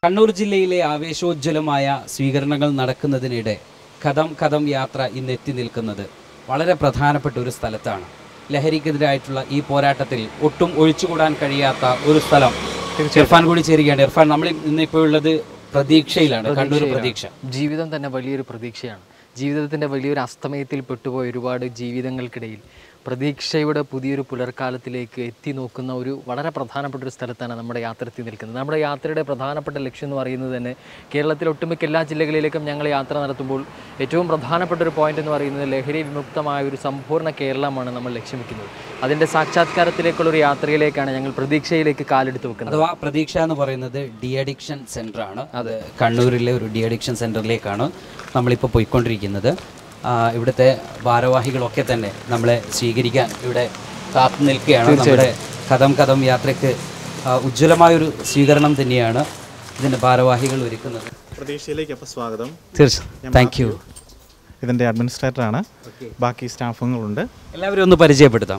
കണ്ണൂർ ജില്ലയിലെ ആവേശോജ്വലമായ സ്വീകരണങ്ങൾ നടക്കുന്നതിനിടെ കഥം കഥം യാത്ര ഇന്ന് എത്തി നിൽക്കുന്നത് വളരെ പ്രധാനപ്പെട്ട ഒരു സ്ഥലത്താണ് ലഹരിക്കെതിരായിട്ടുള്ള ഈ പോരാട്ടത്തിൽ ഒട്ടും ഒഴിച്ചുകൂടാൻ കഴിയാത്ത ഒരു സ്ഥലം ഇർഫാൻ കൂടി ചേരുകയാണ് ഇർഫാൻ നമ്മൾ ഇന്നിപ്പോൾ ഉള്ളത് പ്രതീക്ഷയിലാണ് കണ്ണൂർ പ്രതീക്ഷ ജീവിതം തന്നെ വലിയൊരു പ്രതീക്ഷയാണ് ജീവിതത്തിൻ്റെ വലിയൊരു അസ്തമയത്തിൽ പെട്ടുപോയ ഒരുപാട് ജീവിതങ്ങൾക്കിടയിൽ പ്രതീക്ഷയുടെ പുതിയൊരു പുലർക്കാലത്തിലേക്ക് എത്തി നോക്കുന്ന ഒരു വളരെ പ്രധാനപ്പെട്ട ഒരു സ്ഥലത്താണ് നമ്മുടെ യാത്ര എത്തി നിൽക്കുന്നത് നമ്മുടെ യാത്രയുടെ പ്രധാനപ്പെട്ട ലക്ഷ്യം എന്ന് പറയുന്നത് തന്നെ കേരളത്തിലെ ഒട്ടുമിക്ക എല്ലാ ജില്ലകളിലേക്കും ഞങ്ങൾ യാത്ര നടത്തുമ്പോൾ ഏറ്റവും പ്രധാനപ്പെട്ട ഒരു പോയിന്റ് എന്ന് പറയുന്നത് ലഹരി വിമുക്തമായ ഒരു സമ്പൂർണ്ണ കേരളമാണ് നമ്മൾ ലക്ഷ്യം വെക്കുന്നത് അതിൻ്റെ സാക്ഷാത്കാരത്തിലേക്കുള്ള ഒരു യാത്രയിലേക്കാണ് ഞങ്ങൾ പ്രതീക്ഷയിലേക്ക് കാലെടുത്ത് വെക്കുന്നത് അഥവാ പ്രതീക്ഷ എന്ന് പറയുന്നത് ഡി അഡിക്ഷൻ സെന്റർ ആണ് അത് കണ്ണൂരിലെ ഒരു ഡി അഡിക്ഷൻ സെന്ററിലേക്കാണ് നമ്മളിപ്പോൾ പോയിക്കൊണ്ടിരിക്കുന്നത് ആ, ഇവിടുത്തെ ഭാരവാഹികളൊക്കെ തന്നെ നമ്മളെ സ്വീകരിക്കാൻ ഇവിടെ കാത്തു നിൽക്കുകയാണ് നമ്മുടെ കഥം കഥം യാത്രയ്ക്ക് ആ, ഉജ്ജ്വലമായൊരു സ്വീകരണം തന്നെയാണ് ഇതിൻ്റെ ഭാരവാഹികൾ ഒരുക്കുന്നത് പ്രതീക്ഷയിലേക്ക് അപ്പോൾ സ്വാഗതം തീർച്ചയായും താങ്ക് യു ഇതിൻ്റെ അഡ്മിനിസ്ട്രേറ്ററാണ് ബാക്കി സ്റ്റാഫുകളുണ്ട് എല്ലാവരും ഒന്ന് പരിചയപ്പെടുത്താം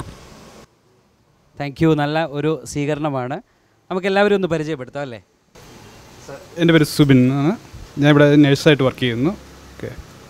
താങ്ക് യു നല്ല ഒരു സ്വീകരണമാണ് നമുക്ക് എല്ലാവരും ഒന്ന് പരിചയപ്പെടുത്താം അല്ലേ എൻ്റെ പേര് സുബിൻ ആണ് ഞാൻ ഇവിടെ നേഴ്സായിട്ട് വർക്ക് ചെയ്യുന്നു ഓക്കെ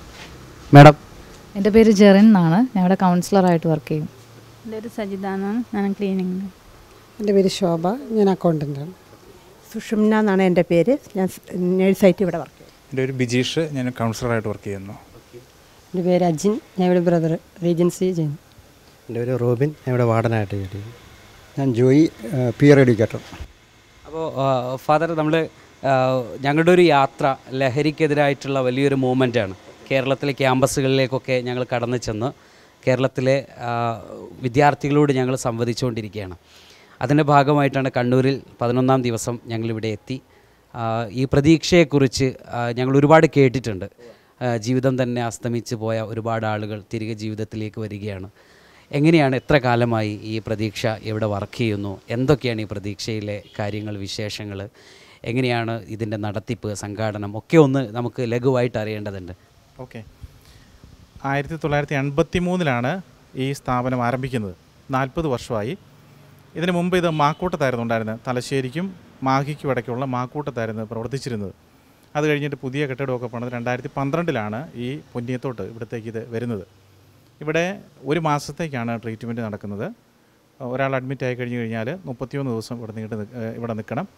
മാഡം എൻ്റെ പേര് ജെറിൻ എന്നാണ് ഞാൻ ഇവിടെ കൗൺസിലറായിട്ട് വർക്ക് ചെയ്യും എൻ്റെ പേര് സജിത എന്നാണ് ഞാൻ ക്ലീനിങ് എൻ്റെ പേര് ശോഭ ഞാൻ അക്കൗണ്ടൻ്റാണ് സുഷുമ്ന എന്നാണ് എൻ്റെ പേര് ഞാൻ നേഴ്സായിട്ട് ഇവിടെ വർക്ക് ചെയ്യുന്നു എൻ്റെ ഒരു ബിജീഷ് ഞാൻ കൗൺസിലറായിട്ട് വർക്ക് ചെയ്യുന്നു എൻ്റെ പേര് അജിൻ ഞാൻ ഇവിടെ ബ്രദർ റീജൻസി ചെയ്യുന്നു എൻ്റെ പേര് റോബിൻ ഞാൻ ഇവിടെ വാർഡനായിട്ട് ജോലി ചെയ്യുന്നു ഞാൻ ജോയി പിയർ എഡ്യൂക്കേറ്റർ അപ്പോൾ ഫാദർ നമ്മൾ ഞങ്ങളുടെ ഒരു യാത്ര ലഹരിക്കെതിരായിട്ടുള്ള വലിയൊരു മൂവ്മെൻ്റാണ് കേരളത്തിലെ ക്യാമ്പസുകളിലേക്കൊക്കെ ഞങ്ങൾ കടന്നു ചെന്ന് കേരളത്തിലെ ആ, വിദ്യാർത്ഥികളോട് ഞങ്ങൾ സംവദിച്ചുകൊണ്ടിരിക്കുകയാണ് അതിൻ്റെ ഭാഗമായിട്ടാണ് കണ്ണൂരിൽ പതിനൊന്നാം ദിവസം ഞങ്ങളിവിടെ എത്തി ആ, ഈ പ്രതീക്ഷയെക്കുറിച്ച് ആ, ഞങ്ങൾ ഒരുപാട് കേട്ടിട്ടുണ്ട് ആ, ജീവിതം തന്നെ അസ്തമിച്ച് പോയ ഒരുപാട് ആളുകൾ തിരികെ ജീവിതത്തിലേക്ക് വരികയാണ് എങ്ങനെയാണ് എത്ര കാലമായി ഈ പ്രതീക്ഷ ഇവിടെ വർക്ക് ചെയ്യുന്നു എന്തൊക്കെയാണ് ഈ പ്രതീക്ഷയിലെ കാര്യങ്ങൾ വിശേഷങ്ങൾ എങ്ങനെയാണ് ഇതിൻ്റെ നടത്തിപ്പ് സംഘാടനം ഒക്കെ ഒന്ന് നമുക്ക് ലഘുവായിട്ട് അറിയേണ്ടതുണ്ട് ഓക്കെ ആയിരത്തി തൊള്ളായിരത്തി എൺപത്തി മൂന്നിലാണ് ഈ സ്ഥാപനം ആരംഭിക്കുന്നത് നാൽപ്പത് വർഷമായി ഇതിനു മുമ്പ് ഇത് മാക്കൂട്ടത്തായിരുന്നു ഉണ്ടായിരുന്നത് തലശ്ശേരിക്കും മാഹിക്കും ഇടയ്ക്കുള്ള മാക്കൂട്ടത്തായിരുന്നു പ്രവർത്തിച്ചിരുന്നത് അത് കഴിഞ്ഞിട്ട് പുതിയ കെട്ടിടമൊക്കെ പണിത് രണ്ടായിരത്തി പന്ത്രണ്ടിലാണ് ഈ പൊന്നിയത്തോട്ട് ഇവിടത്തേക്ക് ഇത് വരുന്നത് ഇവിടെ ഒരു മാസത്തേക്കാണ് ട്രീറ്റ്മെൻറ്റ് നടക്കുന്നത് ഒരാൾ അഡ്മിറ്റ് ആയി കഴിഞ്ഞ് കഴിഞ്ഞാൽ മുപ്പത്തിയൊന്ന് ദിവസം ഇവിടെ നീണ്ട് നിക്ക്- ഏഹ് ഇവിടെ നിൽക്കണം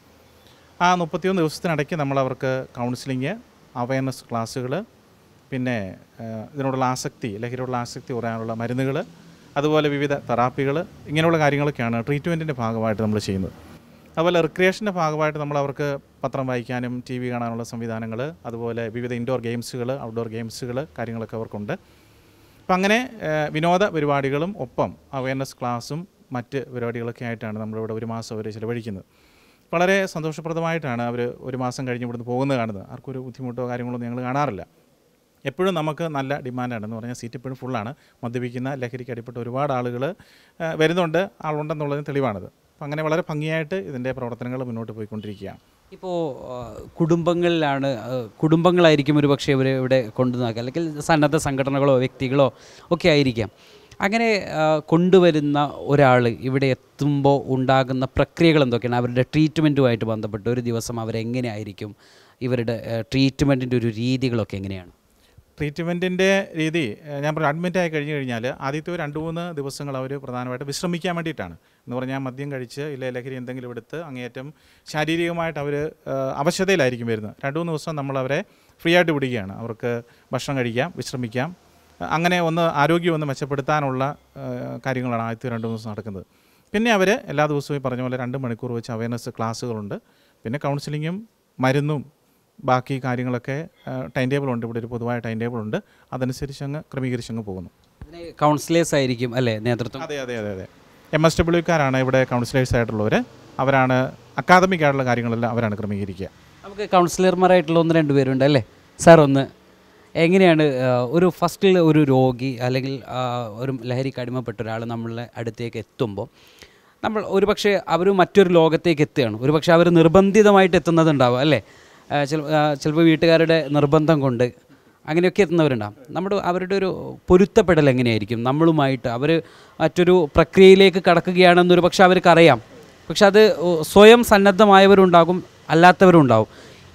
ആ മുപ്പത്തിയൊന്ന് ദിവസത്തിനിടയ്ക്ക് നമ്മൾ അവർക്ക് കൗൺസിലിങ് അവയർനെസ് ക്ലാസ്സുകൾ പിന്നെ ഏഹ്, ഇതിനോടുള്ള ആസക്തി ലഹരിയോടുള്ള ആസക്തി കുറയാനുള്ള മരുന്നുകൾ അതുപോലെ വിവിധ തെറാപ്പികൾ ഇങ്ങനെയുള്ള കാര്യങ്ങളൊക്കെയാണ് ട്രീറ്റ്മെൻറ്റിൻ്റെ ഭാഗമായിട്ട് നമ്മൾ ചെയ്യുന്നത് അതുപോലെ റിക്രിയേഷൻ്റെ ഭാഗമായിട്ട് നമ്മൾ അവർക്ക് പത്രം വായിക്കാനും ടി വി കാണാനുള്ള സംവിധാനങ്ങൾ അതുപോലെ വിവിധ ഇൻഡോർ ഗെയിംസുകൾ ഔട്ട്ഡോർ ഗെയിംസുകൾ കാര്യങ്ങളൊക്കെ അവർക്കുണ്ട് അപ്പം അങ്ങനെ ഏഹ്, വിനോദ പരിപാടികളും ഒപ്പം അവയർനെസ് ക്ലാസ്സും മറ്റ് പരിപാടികളൊക്കെ ആയിട്ടാണ് നമ്മളിവിടെ ഒരു മാസം അവർ ചിലവഴിക്കുന്നത് വളരെ സന്തോഷപ്രദമായിട്ടാണ് അവർ ഒരു മാസം കഴിഞ്ഞ് ഇവിടുന്ന് പോകുന്നത് കാണുന്നത് ആർക്കും ഒരു ബുദ്ധിമുട്ടോ കാര്യങ്ങളൊന്നും ഞങ്ങൾ കാണാറില്ല എപ്പോഴും നമുക്ക് നല്ല ഡിമാൻഡാണ് എന്ന് പറഞ്ഞാൽ സീറ്റ് എപ്പോഴും ഫുള്ളാണ് മദ്യപിക്കുന്ന ലഹരിക്ക് അടിപ്പെട്ട ഒരുപാട് ആളുകൾ വരുന്നുണ്ട് ആളുണ്ടെന്നുള്ളതിന് തെളിവാണത് അപ്പം അങ്ങനെ വളരെ ഭംഗിയായിട്ട് ഇതിൻ്റെ പ്രവർത്തനങ്ങൾ മുന്നോട്ട് പോയിക്കൊണ്ടിരിക്കുകയാണ് ഇപ്പോൾ കുടുംബങ്ങളിലാണ് ആ, കുടുംബങ്ങളായിരിക്കും ഒരു പക്ഷേ ഇവരെ ഇവിടെ കൊണ്ടുവന്നാക്കുക അല്ലെങ്കിൽ സന്നദ്ധ സംഘടനകളോ വ്യക്തികളോ ഒക്കെ ആയിരിക്കാം അങ്ങനെ ആ, കൊണ്ടുവരുന്ന ഒരാൾ ഇവിടെ എത്തുമ്പോൾ ഉണ്ടാകുന്ന പ്രക്രിയകൾ എന്തൊക്കെയാണ് അവരുടെ ട്രീറ്റ്മെൻറ്റുമായിട്ട് ബന്ധപ്പെട്ട് ഒരു ദിവസം അവരെങ്ങനെയായിരിക്കും ഇവരുടെ ട്രീറ്റ്മെൻറ്റിൻ്റെ ഒരു രീതികളൊക്കെ എങ്ങനെയാണ് ട്രീറ്റ്മെൻറ്റിൻ്റെ രീതി ഏഹ് ഞാൻ പറഞ്ഞു അഡ്മിറ്റ് ആയി കഴിഞ്ഞ് കഴിഞ്ഞാൽ ആദ്യത്തെ ഒരു രണ്ട് മൂന്ന് ദിവസങ്ങൾ അവർ പ്രധാനമായിട്ട് വിശ്രമിക്കാൻ വേണ്ടിയിട്ടാണ് എന്ന് പറഞ്ഞാൽ മദ്യം കഴിച്ച് ഇല്ല ലഹരി എന്തെങ്കിലും എടുത്ത് അങ്ങേയറ്റം ശാരീരികമായിട്ട് അവർ അവശതയിലായിരിക്കും വരുന്നത് രണ്ട് മൂന്ന് ദിവസം നമ്മൾ അവരെ ഫ്രീ ആയിട്ട് വിടുകയാണ് അവർക്ക് ഭക്ഷണം കഴിക്കാം വിശ്രമിക്കാം അഹ് അങ്ങനെ ഒന്ന് ആരോഗ്യം ഒന്ന് മെച്ചപ്പെടുത്താനുള്ള ഏഹ് കാര്യങ്ങളാണ് ആദ്യത്തെ രണ്ട് മൂന്ന് ദിവസം നടക്കുന്നത് പിന്നെ അവർ എല്ലാ ദിവസവും ഈ പറഞ്ഞ പോലെ രണ്ട് മണിക്കൂർ വെച്ച് അവയർനെസ് ക്ലാസ്സുകളുണ്ട് പിന്നെ കൗൺസിലിങ്ങും മരുന്നും ബാക്കി കാര്യങ്ങളൊക്കെ ടൈം ടേബിൾ ഉണ്ട് ഇവിടെ ഒരു പൊതുവായ ടൈം ടേബിൾ ഉണ്ട് അതനുസരിച്ച് അങ്ങ് ക്രമീകരിച്ച് അങ്ങ് പോകുന്നു ഇതിന് കൗൺസിലേഴ്സ് ആയിരിക്കും അല്ലേ നേതൃത്വം അതെ അതെ അതെ അതെ എം എസ് ഡബ്ല്യുക്കാരാണ് ഇവിടെ കൗൺസിലേഴ്സ് ആയിട്ടുള്ളവർ അവരാണ് അക്കാദമിക് ആയിട്ടുള്ള കാര്യങ്ങളെല്ലാം അവരാണ് ക്രമീകരിക്കുക നമുക്ക് കൗൺസിലർമാരായിട്ടുള്ള ഒന്ന് രണ്ട് പേരുണ്ട് അല്ലേ സാർ ഒന്ന് എങ്ങനെയാണ് ആ, ഒരു ഫസ്റ്റിൽ ഒരു രോഗി അല്ലെങ്കിൽ ആ, ഒരു ലഹരിക്ക് അടിമപ്പെട്ട ഒരാൾ നമ്മളുടെ അടുത്തേക്ക് എത്തുമ്പോൾ നമ്മൾ ഒരുപക്ഷെ അവർ മറ്റൊരു ലോകത്തേക്ക് എത്തുകയാണ് ഒരുപക്ഷെ അവർ നിർബന്ധിതമായിട്ട് എത്തുന്നതുണ്ടാവും അല്ലേ ചിലപ്പോൾ വീട്ടുകാരുടെ നിർബന്ധം കൊണ്ട് അങ്ങനെയൊക്കെ എത്തുന്നവരുണ്ടാവും നമ്മുടെ അവരുടെ ഒരു പൊരുത്തപ്പെടൽ എങ്ങനെയായിരിക്കും നമ്മളുമായിട്ട് അവർ മറ്റൊരു പ്രക്രിയയിലേക്ക് കടക്കുകയാണെന്ന് ഒരു പക്ഷേ അവർക്കറിയാം പക്ഷെ അത് സ്വയം സന്നദ്ധമായവരുണ്ടാകും അല്ലാത്തവരുണ്ടാവും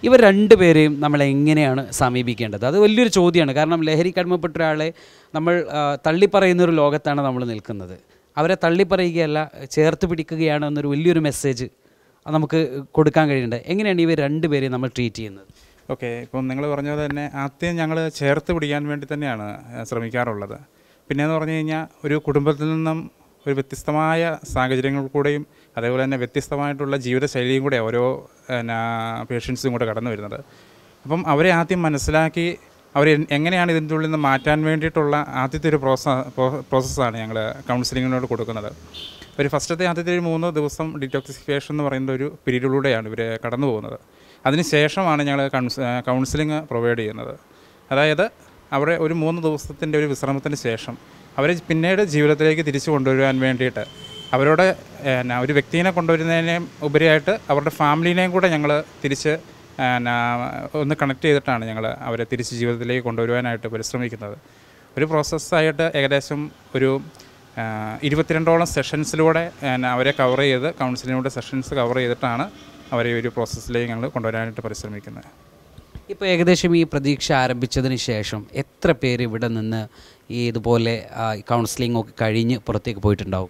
ഇവർ രണ്ടുപേരെയും നമ്മൾ എങ്ങനെയാണ് സമീപിക്കേണ്ടത് അത് വലിയൊരു ചോദ്യമാണ് കാരണം ലഹരിക്ക് അടിമപ്പെട്ട ഒരാളെ നമ്മൾ ആ, തള്ളിപ്പറയുന്ന ഒരു ലോകത്താണ് നമ്മൾ നിൽക്കുന്നത് അവരെ തള്ളിപ്പറയുകയല്ല ചേർത്ത് പിടിക്കുകയാണ് എന്നൊരു വലിയൊരു മെസ്സേജ് അത് നമുക്ക് കൊടുക്കാൻ കഴിയുന്നുണ്ട് എങ്ങനെയാണ് ഇവർ രണ്ടുപേരെയും നമ്മൾ ട്രീറ്റ് ചെയ്യുന്നത് ഓക്കെ ഇപ്പം നിങ്ങൾ പറഞ്ഞത് തന്നെ ആദ്യം ഞങ്ങൾ ചേർത്ത് പിടിക്കാൻ വേണ്ടി തന്നെയാണ് ഏഹ്, ശ്രമിക്കാറുള്ളത് പിന്നെയെന്ന് പറഞ്ഞു കഴിഞ്ഞാൽ ഒരു കുടുംബത്തിൽ നിന്നും ഒരു വ്യത്യസ്തമായ സാഹചര്യങ്ങൾ കൂടെയും അതേപോലെ തന്നെ വ്യത്യസ്തമായിട്ടുള്ള ജീവിതശൈലിയും കൂടെ ഓരോ പിന്നെ പേഷ്യൻസും കൂടെ കടന്നു വരുന്നത് അപ്പം അവരെ ആദ്യം മനസ്സിലാക്കി അവർ എങ്ങനെയാണ് ഇതിൻ്റെ ഉള്ളിൽ നിന്ന് മാറ്റാൻ വേണ്ടിയിട്ടുള്ള ആദ്യത്തെ ഒരു പ്രോസ പ്രോസസ്സാണ് ഞങ്ങൾ കൗൺസിലിങ്ങിനോട് കൊടുക്കുന്നത് ഒരു ഫസ്റ്റത്തെ ആദ്യത്തെ ഒരു മൂന്ന് ദിവസം ഡിറ്റോക്സിഫിക്കേഷൻ എന്ന് പറയുന്ന ഒരു പീരീഡിലൂടെയാണ് ഇവർ കടന്നു പോകുന്നത് അതിനുശേഷമാണ് ഞങ്ങൾ കൗൺസ് കൗൺസിലിംഗ് പ്രൊവൈഡ് ചെയ്യുന്നത് അതായത് അവരെ ഒരു മൂന്ന് ദിവസത്തിൻ്റെ ഒരു വിശ്രമത്തിന് ശേഷം അവരെ പിന്നീട് ജീവിതത്തിലേക്ക് തിരിച്ചു കൊണ്ടുവരുവാൻ വേണ്ടിയിട്ട് അവരുടെ എന്നാ ഒരു വ്യക്തിനെ കൊണ്ടുവരുന്നതിനേയും ഉപരിയായിട്ട് അവരുടെ ഫാമിലിനെയും കൂടെ ഞങ്ങൾ തിരിച്ച് എന്നാ ഒന്ന് കണക്ട് ചെയ്തിട്ടാണ് ഞങ്ങൾ അവരെ തിരിച്ച് ജീവിതത്തിലേക്ക് കൊണ്ടുവരുവാനായിട്ട് പരിശ്രമിക്കുന്നത് ഒരു പ്രോസസ്സായിട്ട് ഏകദേശം ഒരു ആ, ഇരുപത്തിരണ്ടോളം സെഷൻസിലൂടെ എന്നാ അവരെ കവർ ചെയ്ത് കൗൺസിലിങ്ങിലൂടെ സെഷൻസ് കവർ ചെയ്തിട്ടാണ് അവരെ ഈ ഒരു പ്രോസസ്സിലേക്ക് ഞങ്ങൾ കൊണ്ടുവരാനായിട്ട് പരിശ്രമിക്കുന്നത് ഇപ്പോൾ ഏകദേശം ഈ പ്രതീക്ഷ ആരംഭിച്ചതിന് ശേഷം എത്ര പേര് ഇവിടെ നിന്ന് ഈ ഇതുപോലെ കൗൺസിലിംഗ് ഒക്കെ കഴിഞ്ഞ് പുറത്തേക്ക് പോയിട്ടുണ്ടാവും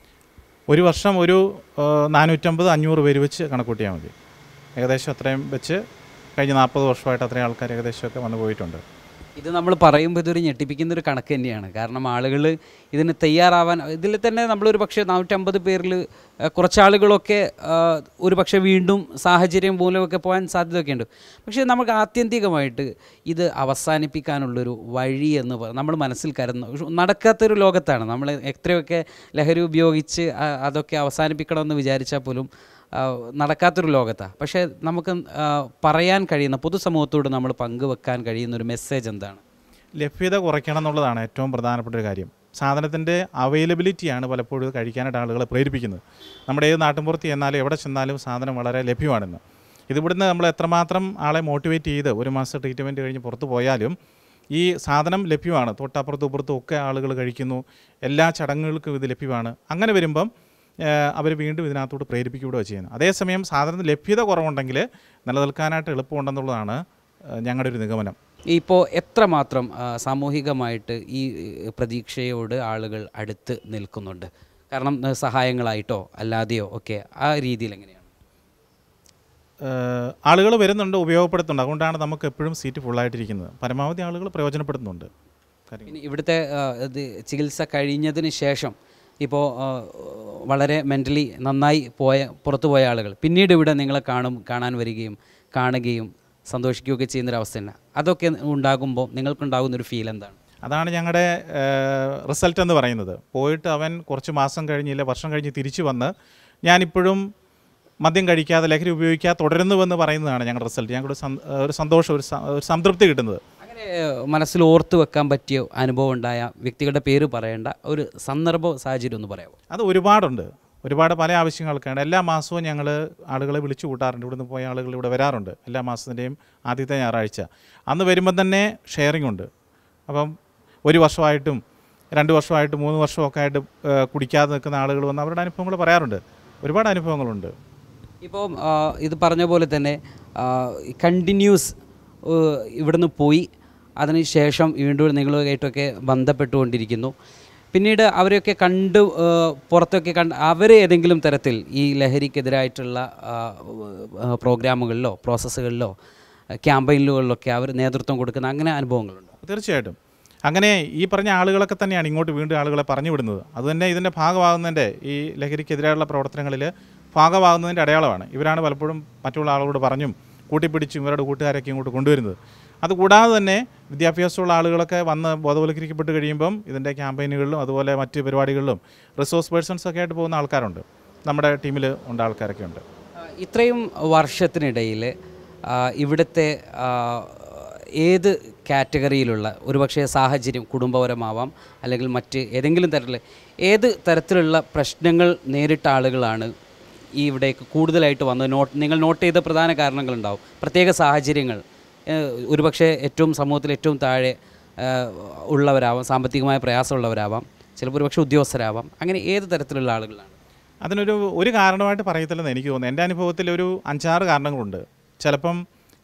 ഒരു വർഷം ഒരു ആ, നാനൂറ്റമ്പത് അഞ്ഞൂറ് പേര് വെച്ച് കണക്കൂട്ടിയാൽ മതി ഏകദേശം അത്രയും വെച്ച് കഴിഞ്ഞ നാൽപ്പത് വർഷമായിട്ട് അത്രയും ആൾക്കാർ ഏകദേശമൊക്കെ വന്നു പോയിട്ടുണ്ട് ഇത് നമ്മൾ പറയുമ്പോൾ ഇതൊരു ഞെട്ടിപ്പിക്കുന്ന ഒരു കണക്ക് തന്നെയാണ് കാരണം ആളുകൾ ഇതിന് തയ്യാറാവാൻ ഇതിൽ തന്നെ നമ്മളൊരു പക്ഷേ നാനൂറ്റമ്പത് പേരിൽ കുറച്ച് ആളുകളൊക്കെ ആ, ഒരു പക്ഷേ വീണ്ടും സാഹചര്യം മൂലമൊക്കെ പോകാൻ സാധ്യതയൊക്കെ ഉണ്ട് പക്ഷേ നമുക്ക് ആത്യന്തികമായിട്ട് ഇത് അവസാനിപ്പിക്കാനുള്ളൊരു വഴി എന്ന് പറ നമ്മൾ മനസ്സിൽ കരുതുന്ന നടക്കാത്തൊരു ലോകത്താണ് നമ്മൾ എത്രയൊക്കെ ലഹരി ഉപയോഗിച്ച് ആ, അതൊക്കെ അവസാനിപ്പിക്കണമെന്ന് വിചാരിച്ചാൽ പോലും ആ, നടക്കാത്തൊരു ലോകത്താണ് പക്ഷേ നമുക്ക് ആ, പറയാൻ കഴിയുന്ന പൊതുസമൂഹത്തോട് നമ്മൾ പങ്കുവെക്കാൻ കഴിയുന്ന ഒരു മെസ്സേജ് എന്താണ് ലഭ്യത കുറയ്ക്കണം എന്നുള്ളതാണ് ഏറ്റവും പ്രധാനപ്പെട്ട ഒരു കാര്യം സാധനത്തിൻ്റെ അവൈലബിലിറ്റിയാണ് പലപ്പോഴും ഇത് കഴിക്കാനായിട്ട് ആളുകളെ പ്രേരിപ്പിക്കുന്നത് നമ്മുടെ ഏത് നാട്ടിൻപുറത്ത് ചെന്നാലും എവിടെ ചെന്നാലും സാധനം വളരെ ലഭ്യമാണെന്ന് ഇതിവിടുന്ന് നമ്മൾ എത്രമാത്രം ആളെ മോട്ടിവേറ്റ് ചെയ്ത് ഒരു മാസം ട്രീറ്റ്മെൻറ്റ് കഴിഞ്ഞ് പുറത്ത് പോയാലും ഈ സാധനം ലഭ്യമാണ് തൊട്ടപ്പുറത്തും ഇപ്പുറത്തും ഒക്കെ ആളുകൾ കഴിക്കുന്നു എല്ലാ ചടങ്ങുകൾക്കും ഇത് ലഭ്യമാണ് അങ്ങനെ വരുമ്പം അവർ വീണ്ടും ഇതിനകത്തോട്ട് പ്രേരിപ്പിക്കുകയോ ചെയ്യുന്നത് അതേസമയം സാധനത്തിന് ലഭ്യത കുറവുണ്ടെങ്കിൽ നിലനിൽക്കാനായിട്ട് എളുപ്പമുണ്ടെന്നുള്ളതാണ് ഏഹ്, ഞങ്ങളുടെ ഒരു നിഗമനം ഇപ്പോൾ എത്രമാത്രം ആ, സാമൂഹികമായിട്ട് ഈ ഏഹ്, പ്രതീക്ഷയോട് ആളുകൾ അടുത്ത് നിൽക്കുന്നുണ്ട് കാരണം ഏഹ്, സഹായങ്ങളായിട്ടോ അല്ലാതെയോ ഒക്കെ ആ രീതിയിൽ എങ്ങനെയാണ് ആളുകൾ വരുന്നുണ്ട് ഉപയോഗപ്പെടുത്തുന്നുണ്ട് അതുകൊണ്ടാണ് നമുക്ക് എപ്പോഴും സീറ്റ് ഫുള്ളായിട്ടിരിക്കുന്നത് പരമാവധി ആളുകൾ പ്രയോജനപ്പെടുത്തുന്നുണ്ട് കാര്യങ്ങൾ ഇനി ഇവിടുത്തെ ആ, ഇത് ചികിത്സ കഴിഞ്ഞതിന് ശേഷം ഇപ്പോൾ ആ, വളരെ മെൻ്റലി നന്നായി പോയ പുറത്തു പോയ ആളുകൾ പിന്നീട് ഇവിടെ നിങ്ങളെ കാണും കാണാൻ വരികയും കാണുകയും സന്തോഷിക്കുകയൊക്കെ ചെയ്യുന്നൊരവസ്ഥയാണ് അതൊക്കെ ഉണ്ടാകുമ്പോൾ നിങ്ങൾക്കുണ്ടാകുന്നൊരു ഫീൽ എന്താണ് അതാണ് ഞങ്ങളുടെ റിസൾട്ട് എന്ന് പറയുന്നത് പോയിട്ട് അവൻ കുറച്ച് മാസം കഴിഞ്ഞില്ല വർഷം കഴിഞ്ഞ് തിരിച്ചു വന്ന് ഞാനിപ്പോഴും മദ്യം കഴിക്കാതെ ലഹരി ഉപയോഗിക്കാതെ തുടരുന്നുവെന്ന് പറയുന്നതാണ് ഞങ്ങളുടെ റിസൾട്ട് ഞങ്ങളുടെ ഒരു സം- ഒരു സന്തോഷം ഒരു സ- ഒരു സംതൃപ്തി കിട്ടുന്നത് അങ്ങനെ ഏഹ്, മനസ്സിൽ ഓർത്ത് വെക്കാൻ പറ്റിയ അനുഭവം ഉണ്ടായ വ്യക്തികളുടെ പേര് പറയേണ്ട ഒരു സന്ദർഭ സാഹചര്യം ഒന്ന് പറയാമോ അത് ഒരുപാടുണ്ട് ഒരുപാട് പല ആവശ്യങ്ങൾക്കാണ് എല്ലാ മാസവും ഞങ്ങൾ ആളുകളെ വിളിച്ചു കൂട്ടാറുണ്ട് ഇവിടുന്ന് പോയ ആളുകൾ ഇവിടെ വരാറുണ്ട് എല്ലാ മാസത്തിൻ്റെയും ആദ്യത്തെ ഞായറാഴ്ച അന്ന് വരുമ്പം തന്നെ ഷെയറിംഗ് ഉണ്ട് അപ്പം ഒരു വർഷമായിട്ടും രണ്ട് വർഷമായിട്ടും മൂന്ന് വർഷമൊക്കെ ആയിട്ട് ഏഹ്, കുടിക്കാതെ നിൽക്കുന്ന ആളുകൾ വന്ന് അവരുടെ അനുഭവങ്ങൾ പറയാറുണ്ട് ഒരുപാട് അനുഭവങ്ങളുണ്ട് ഇപ്പോൾ ഇത് പറഞ്ഞ പോലെ തന്നെ കണ്ടിന്യൂസ് ഇവിടുന്ന് പോയി അതിനുശേഷം വീണ്ടും നിങ്ങളുമായിട്ടൊക്കെ ബന്ധപ്പെട്ടുകൊണ്ടിരിക്കുന്നു പിന്നീട് അവരെയൊക്കെ കണ്ട് ആ, പുറത്തൊക്കെ കണ്ട് അവർ ഏതെങ്കിലും തരത്തിൽ ഈ ലഹരിക്കെതിരായിട്ടുള്ള ആ, ആ, പ്രോഗ്രാമുകളിലോ പ്രോസസ്സുകളിലോ ക്യാമ്പയിനുകളിലൊക്കെ അവർ നേതൃത്വം കൊടുക്കുന്ന അങ്ങനെ അനുഭവങ്ങളുണ്ട് തീർച്ചയായിട്ടും അങ്ങനെ ഈ പറഞ്ഞ ആളുകളൊക്കെ തന്നെയാണ് ഇങ്ങോട്ട് വീണ്ടും ആളുകളെ പറഞ്ഞു വിടുന്നത് അതുതന്നെ ഇതിൻ്റെ ഭാഗമാകുന്നതിൻ്റെ ഈ ലഹരിക്കെതിരായുള്ള പ്രവർത്തനങ്ങളിൽ ഭാഗമാകുന്നതിൻ്റെ അടയാളമാണ് ഇവരാണ് പലപ്പോഴും മറ്റുള്ള ആളുകളോട് പറഞ്ഞും കൂട്ടിപ്പിടിച്ചും ഇവരുടെ കൂട്ടുകാരൊക്കെ ഇങ്ങോട്ട് കൊണ്ടുവരുന്നത് അതുകൂടാതെ തന്നെ വിദ്യാഭ്യാസമുള്ള ആളുകളൊക്കെ വന്ന് ബോധവൽക്കരിക്കപ്പെട്ട് കഴിയുമ്പം ഇതിൻ്റെ ക്യാമ്പയിനുകളിലും അതുപോലെ മറ്റ് പരിപാടികളിലും റിസോഴ്സ് പേഴ്സൺസ് ഒക്കെ ആയിട്ട് പോകുന്ന ആൾക്കാരുണ്ട് നമ്മുടെ ടീമിൽ ഉണ്ട് ആൾക്കാരൊക്കെ ഉണ്ട് ആ, ഇത്രയും വർഷത്തിനിടയിൽ ആ, ഇവിടുത്തെ ആ, ഏത് കാറ്റഗറിയിലുള്ള ഒരുപക്ഷെ സാഹചര്യം കുടുംബപരമാവാം അല്ലെങ്കിൽ മറ്റ് ഏതെങ്കിലും തരത്തിൽ ഏത് തരത്തിലുള്ള പ്രശ്നങ്ങൾ നേരിട്ട ആളുകളാണ് ഈ ഇവിടേക്ക് കൂടുതലായിട്ട് വന്ന് നോട്ട് നിങ്ങൾ നോട്ട് ചെയ്ത പ്രധാന കാരണങ്ങളുണ്ടാവും പ്രത്യേക സാഹചര്യങ്ങൾ ഏഹ്, ഒരുപക്ഷെ ഏറ്റവും സമൂഹത്തിൽ ഏറ്റവും താഴെ ഏഹ്, ഉള്ളവരാവാം സാമ്പത്തികമായ പ്രയാസമുള്ളവരാവാം ചിലപ്പോൾ ഒരുപക്ഷെ ഉദ്യോഗസ്ഥരാവാം അങ്ങനെ ഏത് തരത്തിലുള്ള ആളുകളാണ് അതിനൊരു ഒരു കാരണമായിട്ട് പറയത്തില്ലെന്ന് എനിക്ക് തോന്നുന്നു എൻ്റെ അനുഭവത്തിൽ ഒരു അഞ്ചാറ് കാരണങ്ങളുണ്ട് ചിലപ്പം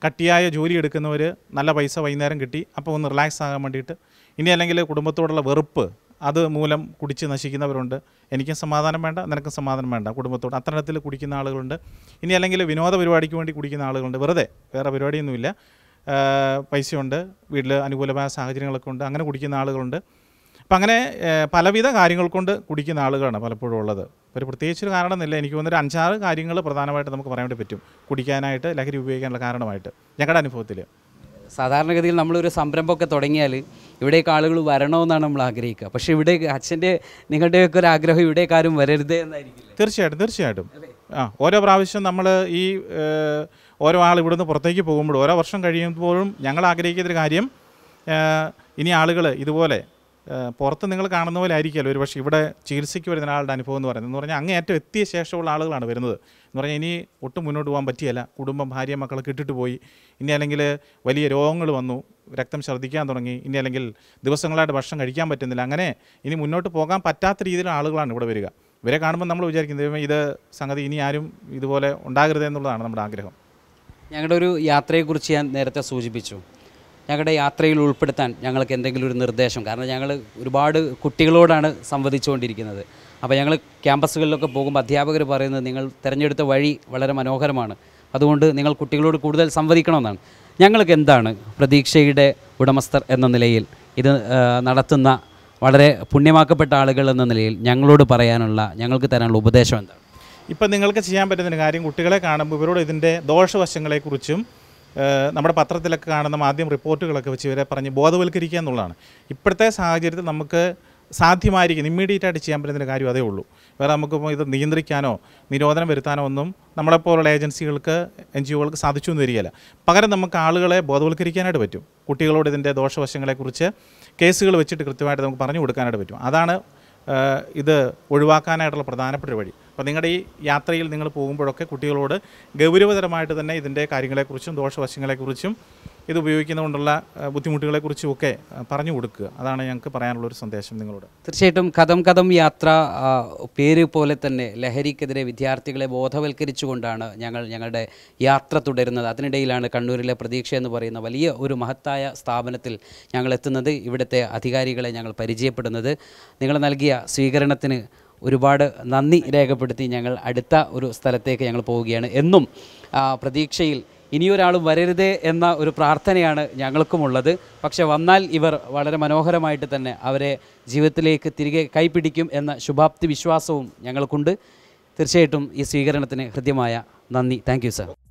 കട്ടിയായ ജോലി എടുക്കുന്നവർ നല്ല പൈസ വൈകുന്നേരം കിട്ടി അപ്പോൾ ഒന്ന് റിലാക്സ് ആകാൻ വേണ്ടിയിട്ട് ഇനി അല്ലെങ്കിൽ കുടുംബത്തോടുള്ള വെറുപ്പ് അത് മൂലം കുടിച്ച് നശിക്കുന്നവരുണ്ട് എനിക്കും സമാധാനം വേണ്ട നിനക്കും സമാധാനം വേണ്ട കുടുംബത്തോട് അത്തരത്തിൽ കുടിക്കുന്ന ആളുകളുണ്ട് ഇനി അല്ലെങ്കിൽ വിനോദ പരിപാടിക്ക് വേണ്ടി കുടിക്കുന്ന ആളുകളുണ്ട് വെറുതെ വേറെ പരിപാടിയൊന്നുമില്ല ആ, പൈസയുണ്ട് വീട്ടിൽ അനുകൂലമായ സാഹചര്യങ്ങളൊക്കെ ഉണ്ട് അങ്ങനെ കുടിക്കുന്ന ആളുകളുണ്ട് അപ്പം അങ്ങനെ ഏ, പലവിധ കാര്യങ്ങൾ കൊണ്ട് കുടിക്കുന്ന ആളുകളാണ് പലപ്പോഴും ഉള്ളത് ഒരു പ്രത്യേകിച്ചൊരു കാരണമെന്നില്ല എനിക്ക് തോന്നുന്നൊരു അഞ്ചാറ് കാര്യങ്ങൾ പ്രധാനമായിട്ട് നമുക്ക് പറയാൻ വേണ്ടി പറ്റും കുടിക്കാനായിട്ട് ലഹരി ഉപയോഗിക്കാനുള്ള കാരണമായിട്ട് ഞങ്ങളുടെ അനുഭവത്തിൽ സാധാരണഗതിയിൽ നമ്മളൊരു സംരംഭമൊക്കെ തുടങ്ങിയാൽ ഇവിടേക്ക് ആളുകൾ വരണമെന്നാണ് നമ്മൾ ആഗ്രഹിക്കുക പക്ഷേ ഇവിടെ അച്ഛൻ്റെ നിങ്ങളുടെയൊക്കെ ഒരു ആഗ്രഹം ഇവിടേക്ക് ആരും വരരുതേ എന്നായിരിക്കില്ല തീർച്ചയായിട്ടും തീർച്ചയായിട്ടും ആ ഓരോ പ്രാവശ്യം നമ്മൾ ഈ ഏഹ്, ഓരോ ആൾ ഇവിടുന്ന് പുറത്തേക്ക് പോകുമ്പോഴും ഓരോ വർഷം കഴിയുമ്പോഴും ഞങ്ങൾ ആഗ്രഹിക്കുന്നൊരു കാര്യം ഏഹ്, ഇനി ആളുകൾ ഇതുപോലെ ഏഹ്, പുറത്ത് നിങ്ങൾ കാണുന്ന പോലെ ആയിരിക്കുമല്ലോ ഒരു പക്ഷേ ഇവിടെ ചികിത്സയ്ക്ക് വരുന്ന ആളുടെ അനുഭവം എന്ന് പറയുന്നത് എന്ന് പറഞ്ഞാൽ അങ്ങേയറ്റം എത്തിയ ശേഷമുള്ള ആളുകളാണ് വരുന്നത് എന്ന് പറഞ്ഞാൽ ഇനി ഒട്ടും മുന്നോട്ട് പോകാൻ പറ്റിയല്ല കുടുംബം ഭാര്യ മക്കളൊക്കെ ഇട്ടിട്ട് പോയി ഇനി അല്ലെങ്കിൽ വലിയ രോഗങ്ങൾ വന്നു രക്തം ഛർദ്ദിക്കാൻ തുടങ്ങി ഇനി അല്ലെങ്കിൽ ദിവസങ്ങളായിട്ട് ഭക്ഷണം കഴിക്കാൻ പറ്റുന്നില്ല അങ്ങനെ ഇനി മുന്നോട്ട് പോകാൻ പറ്റാത്ത രീതിയിലുള്ള ആളുകളാണ് ഇവിടെ വരിക ഇവരെ കാണുമ്പോൾ നമ്മൾ വിചാരിക്കും ദൈവമേ ഇത് സംഗതി ഇനി ആരും ഇതുപോലെ ഉണ്ടാകരുത് എന്നുള്ളതാണ് നമ്മുടെ ആഗ്രഹം ഞങ്ങളുടെ ഒരു യാത്രയെക്കുറിച്ച് ഞാൻ നേരത്തെ സൂചിപ്പിച്ചു ഞങ്ങളുടെ യാത്രയിൽ ഉൾപ്പെടുത്താൻ ഞങ്ങൾക്ക് എന്തെങ്കിലും ഒരു നിർദ്ദേശം കാരണം ഞങ്ങൾ ഒരുപാട് കുട്ടികളോടാണ് സംവദിച്ചുകൊണ്ടിരിക്കുന്നത് അപ്പോൾ ഞങ്ങൾ ക്യാമ്പസുകളിലൊക്കെ പോകുമ്പോൾ അധ്യാപകർ പറയുന്നത് നിങ്ങൾ തിരഞ്ഞെടുത്ത വഴി വളരെ മനോഹരമാണ് അതുകൊണ്ട് നിങ്ങൾ കുട്ടികളോട് കൂടുതൽ സംവദിക്കണമെന്നാണ് ഞങ്ങൾക്ക് എന്താണ് പ്രതീക്ഷയുടെ ഉടമസ്ഥർ എന്ന നിലയിൽ ഇത് ആ, നടത്തുന്ന വളരെ പുണ്യമാക്കപ്പെട്ട ആളുകൾ എന്ന നിലയിൽ ഞങ്ങളോട് പറയാനുള്ള ഞങ്ങൾക്ക് തരാനുള്ള ഉപദേശം എന്താണ് ഇപ്പം നിങ്ങൾക്ക് ചെയ്യാൻ പറ്റുന്ന ഒരു കാര്യം കുട്ടികളെ കാണുമ്പോൾ ഇവരോട് ഇതിൻ്റെ ദോഷവശങ്ങളെക്കുറിച്ചും ഏഹ്, നമ്മുടെ പത്രത്തിലൊക്കെ കാണുന്ന മാധ്യമ റിപ്പോർട്ടുകളൊക്കെ വെച്ച് ഇവരെ പറഞ്ഞ് ബോധവൽക്കരിക്കുക എന്നുള്ളതാണ് ഇപ്പോഴത്തെ സാഹചര്യത്തിൽ നമുക്ക് സാധ്യമായിരിക്കും ഇമ്മീഡിയറ്റ് ആയിട്ട് ചെയ്യാൻ പറ്റുന്ന ഒരു കാര്യം അതേ ഉള്ളൂ വേറെ നമുക്കിപ്പോൾ ഇത് നിയന്ത്രിക്കാനോ നിരോധനം വരുത്താനോ ഒന്നും നമ്മളെപ്പോലുള്ള ഏജൻസികൾക്ക് എൻ ജി ഒകൾക്ക് സാധിച്ചു എന്ന് വരികയില്ല പകരം നമുക്ക് ആളുകളെ ബോധവൽക്കരിക്കാനായിട്ട് പറ്റും കുട്ടികളോട് ഇതിൻ്റെ ദോഷവശങ്ങളെക്കുറിച്ച് കേസുകൾ വെച്ചിട്ട് കൃത്യമായിട്ട് നമുക്ക് പറഞ്ഞു കൊടുക്കാനായിട്ട് പറ്റും അതാണ് ഏഹ് ഇത് ഒഴിവാക്കാനായിട്ടുള്ള പ്രധാനപ്പെട്ട ഒരു വഴി അപ്പോൾ നിങ്ങളുടെ ഈ യാത്രയിൽ നിങ്ങൾ പോകുമ്പോഴൊക്കെ കുട്ടികളോട് ഗൗരവതരമായിട്ട് തന്നെ ഇതിൻ്റെ കാര്യങ്ങളെക്കുറിച്ചും ദോഷവശങ്ങളെക്കുറിച്ചും ഇത് ഉപയോഗിക്കുന്നതുകൊണ്ടുള്ള ഏഹ് ബുദ്ധിമുട്ടുകളെക്കുറിച്ചും ഒക്കെ ഏഹ് പറഞ്ഞു കൊടുക്കുക അതാണ് ഞങ്ങൾക്ക് പറയാനുള്ള ഒരു സന്ദേശം നിങ്ങളോട് തീർച്ചയായിട്ടും കഥം കഥം യാത്ര ആ, പേര് പോലെ തന്നെ ലഹരിക്കെതിരെ വിദ്യാർത്ഥികളെ ബോധവൽക്കരിച്ചുകൊണ്ടാണ് ഞങ്ങൾ ഞങ്ങളുടെ യാത്ര തുടരുന്നത് അതിനിടയിലാണ് കണ്ണൂരിലെ പ്രതീക്ഷ എന്ന് പറയുന്ന വലിയ ഒരു മഹത്തായ സ്ഥാപനത്തിൽ ഞങ്ങൾ എത്തുന്നത് ഇവിടുത്തെ അധികാരികളെ ഞങ്ങൾ പരിചയപ്പെടുന്നത് നിങ്ങൾ നൽകിയ സ്വീകരണത്തിന് ഒരുപാട് നന്ദി രേഖപ്പെടുത്തി ഞങ്ങൾ അടുത്ത ഒരു സ്ഥലത്തേക്ക് ഞങ്ങൾ പോവുകയാണ് എന്നും ആ, പ്രതീക്ഷയിൽ ഇനിയൊരാളും വരരുതേ എന്ന ഒരു പ്രാർത്ഥനയാണ് ഞങ്ങൾക്കുമുള്ളത് പക്ഷെ വന്നാൽ ഇവർ വളരെ മനോഹരമായിട്ട് തന്നെ അവരെ ജീവിതത്തിലേക്ക് തിരികെ കൈപിടിക്കും എന്ന ശുഭാപ്തി വിശ്വാസവും ഞങ്ങൾക്കുണ്ട് തീർച്ചയായിട്ടും ഈ സ്വീകരണത്തിന് ഹൃദ്യമായ നന്ദി താങ്ക് യു സർ